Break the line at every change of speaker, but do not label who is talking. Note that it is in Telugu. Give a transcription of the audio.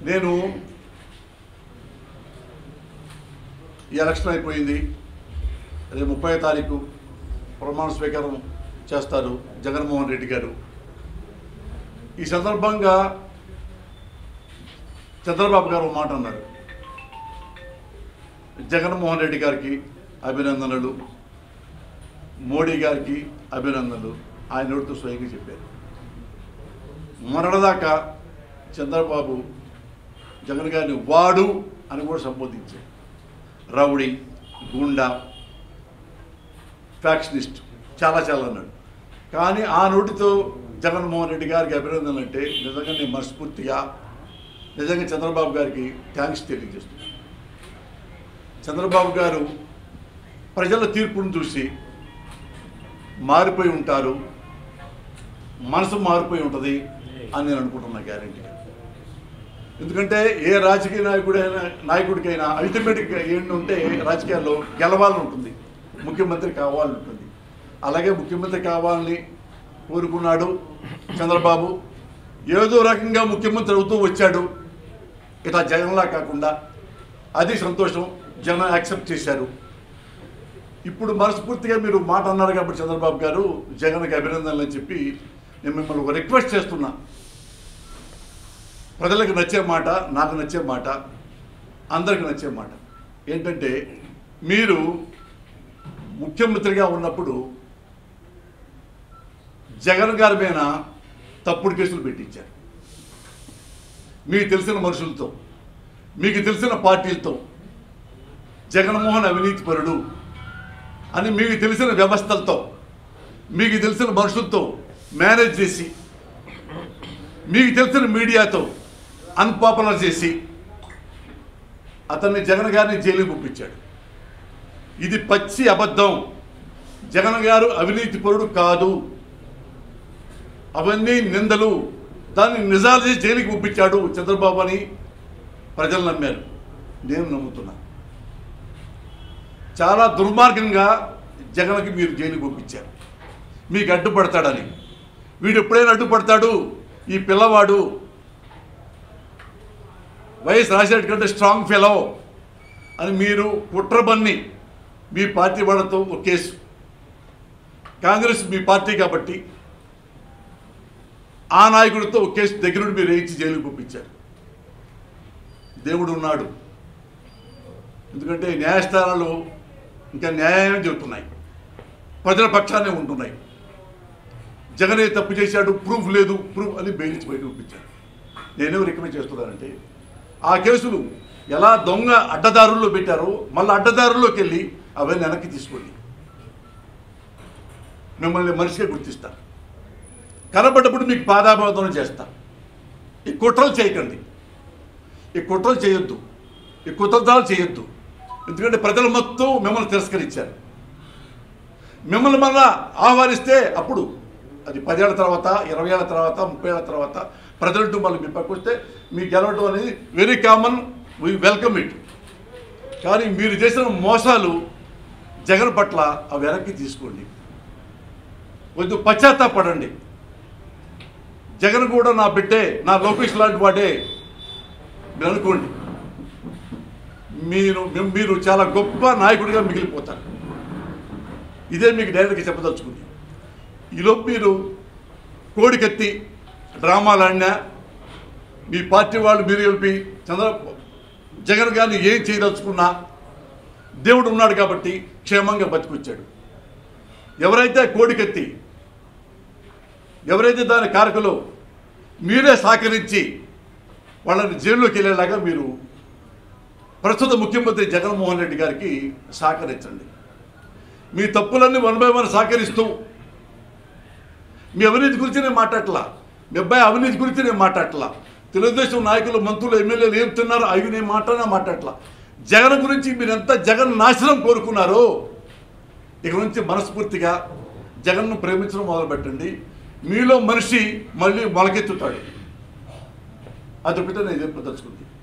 నేను ఈ ఎలక్షన్ అయిపోయింది రేపు ముప్పై తారీఖు ప్రమాణ స్వీకారం చేస్తారు జగన్మోహన్ రెడ్డి గారు ఈ సందర్భంగా చంద్రబాబు గారు ఒక మాట అన్నారు జగన్మోహన్ రెడ్డి గారికి అభినందనలు మోడీ గారికి అభినందనలు ఆయన నోటితో స్వయంగా చెప్పారు మొన్నటిదాకా చంద్రబాబు జగన్ గారిని వాడు అని కూడా సంబోధించారు రౌడీ గుండా ఫ్యాక్షనిస్ట్ చాలా చాలా అన్నాడు కానీ ఆ నోటితో జగన్మోహన్ రెడ్డి గారికి అభినందనలు అంటే నిజంగా నేను మనస్ఫూర్తిగా నిజంగా చంద్రబాబు గారికి థ్యాంక్స్ తెలియజేస్తున్నాను చంద్రబాబు గారు ప్రజల తీర్పును చూసి మారిపోయి ఉంటారు మనసు మారిపోయి ఉంటుంది అని నేను అనుకుంటున్నా గ్యారంటీగా ఎందుకంటే ఏ రాజకీయ నాయకుడైనా నాయకుడికైనా అల్టిమేట్గా ఏంటి ఉంటే రాజకీయాల్లో గెలవాలని ఉంటుంది ముఖ్యమంత్రి కావాలని ఉంటుంది అలాగే ముఖ్యమంత్రి కావాలని కోరుకున్నాడు చంద్రబాబు ఏదో రకంగా ముఖ్యమంత్రి అవుతూ వచ్చాడు ఇట్లా జగన్లా కాకుండా అది సంతోషం జనం యాక్సెప్ట్ చేశారు ఇప్పుడు మనస్ఫూర్తిగా మీరు మాట అన్నారు కాబట్టి చంద్రబాబు గారు జగన్కి అభినందనలు అని చెప్పి నేను మిమ్మల్ని ఒక రిక్వెస్ట్ చేస్తున్నా ప్రజలకు నచ్చే మాట నాకు నచ్చే మాట అందరికి నచ్చే మాట ఏంటంటే మీరు ముఖ్యమంత్రిగా ఉన్నప్పుడు జగన్ గారి మీద తప్పుడు కేసులు పెట్టించారు మీకు తెలిసిన మనుషులతో మీకు తెలిసిన పార్టీలతో జగన్మోహన్ అవినీతిపరుడు అని మీకు తెలిసిన వ్యవస్థలతో మీకు తెలిసిన మనుషులతో మేనేజ్ చేసి మీకు తెలిసిన మీడియాతో అన్పాపులర్ చేసి అతన్ని జగన్ గారిని జైలుకి పంపించాడు ఇది పచ్చి అబద్ధం జగన్ గారు అవినీతి పరుడు కాదు అవన్నీ నిందలు దాన్ని నిజాలు చేసి జైలుకి పంపించాడు చంద్రబాబు అని ప్రజలు నమ్మారు నేను నమ్ముతున్నా చాలా దుర్మార్గంగా జగన్కి మీరు జైలుకి పంపించారు మీకు అడ్డుపడతాడని వీడు ఎప్పుడైనా అడ్డుపడతాడు ఈ పిల్లవాడు వైఎస్ రాజశేఖర్ కంటే స్ట్రాంగ్ ఫెలో అని మీరు కుట్రబన్ని మీ పార్టీ వాళ్ళతో ఒక కేసు కాంగ్రెస్ మీ పార్టీ కాబట్టి ఆ నాయకుడితో ఒక కేసు దగ్గర నుండి మీరు వేయించి జైలుకి పంపించారు దేవుడు ఉన్నాడు ఎందుకంటే న్యాయస్థానాలు ఇంకా న్యాయం చెబుతున్నాయి ప్రజల పక్షానే ఉంటున్నాయి జగనే తప్పు చేశాడు ప్రూఫ్ లేదు ప్రూఫ్ అని బెయిలించి బయట పంపించాడు నేనేం రికమెండ్ చేస్తున్నానంటే ఆ కేసులు ఎలా దొంగ అడ్డదారుల్లో పెట్టారో మళ్ళీ అడ్డదారుల్లోకి వెళ్ళి అవన్నీ వెనక్కి తీసుకోండి మిమ్మల్ని మనిషిగా గుర్తిస్తా కనబడ్డప్పుడు మీకు పాదాబంధనం చేస్తా ఈ కుట్రలు చేయకండి ఈ కుట్రలు చేయొద్దు ఈ కుతంత్రాలు చేయొద్దు ఎందుకంటే ప్రజలు మొత్తం మిమ్మల్ని తిరస్కరించారు మిమ్మల్ని మళ్ళా ఆహ్వానిస్తే అప్పుడు అది పదేళ్ల తర్వాత ఇరవై ఏళ్ళ తర్వాత ముప్పై ఏళ్ళ తర్వాత ప్రజలంటూ మళ్ళీ మీ పక్కకు వస్తే మీ గెలవడం అనేది very common we welcome it కానీ మీరు చేసిన మోసాలు జగన్ పట్ల అవి వెనక్కి తీసుకోండి కొంచెం పశ్చాత్తాపడండి జగన్ కూడా నా బిడ్డే నా లోకేష్ లాంటి వాడే మీరు అనుకోండి మీరు మీరు చాలా గొప్ప నాయకుడిగా మిగిలిపోతారు ఇదే మీకు డైరెక్ట్గా చెప్పదలుచుకుంది ఈలోపు మీరు కోడికెత్తి డ్రామాలు ఆడినా మీ పార్టీ వాళ్ళు మీరు కలిపి చంద్ర జగన్ గారిని ఏం చేయదలుచుకున్నా దేవుడు ఉన్నాడు కాబట్టి క్షేమంగా బతికొచ్చాడు ఎవరైతే కోడికెత్తి ఎవరైతే దాని కారకులో మీరే సహకరించి వాళ్ళని జైల్లోకి వెళ్ళేలాగా మీరు ప్రస్తుత ముఖ్యమంత్రి జగన్మోహన్ రెడ్డి గారికి సహకరించండి మీ తప్పులన్నీ వన్ బై వన్ సహకరిస్తూ మీ అవినీతి గురించి నేను మాట్లాడట్లా మీ అబ్బాయి అవినీతి గురించి నేను మాట్లాడట్లా తెలుగుదేశం నాయకులు మంత్రులు ఎమ్మెల్యేలు ఏం తిన్నారో అవి నేను మాట్లాడినా మాట్లాడట్లా జగన్ గురించి మీరు ఎంత జగన్ నాశనం కోరుకున్నారో ఇక నుంచి మనస్ఫూర్తిగా జగన్ను ప్రేమించడం మొదలుపెట్టండి మీలో మనిషి మళ్ళీ మొలకెత్తుతాడు అదొకటే నేను చెప్పదలుచుకుంది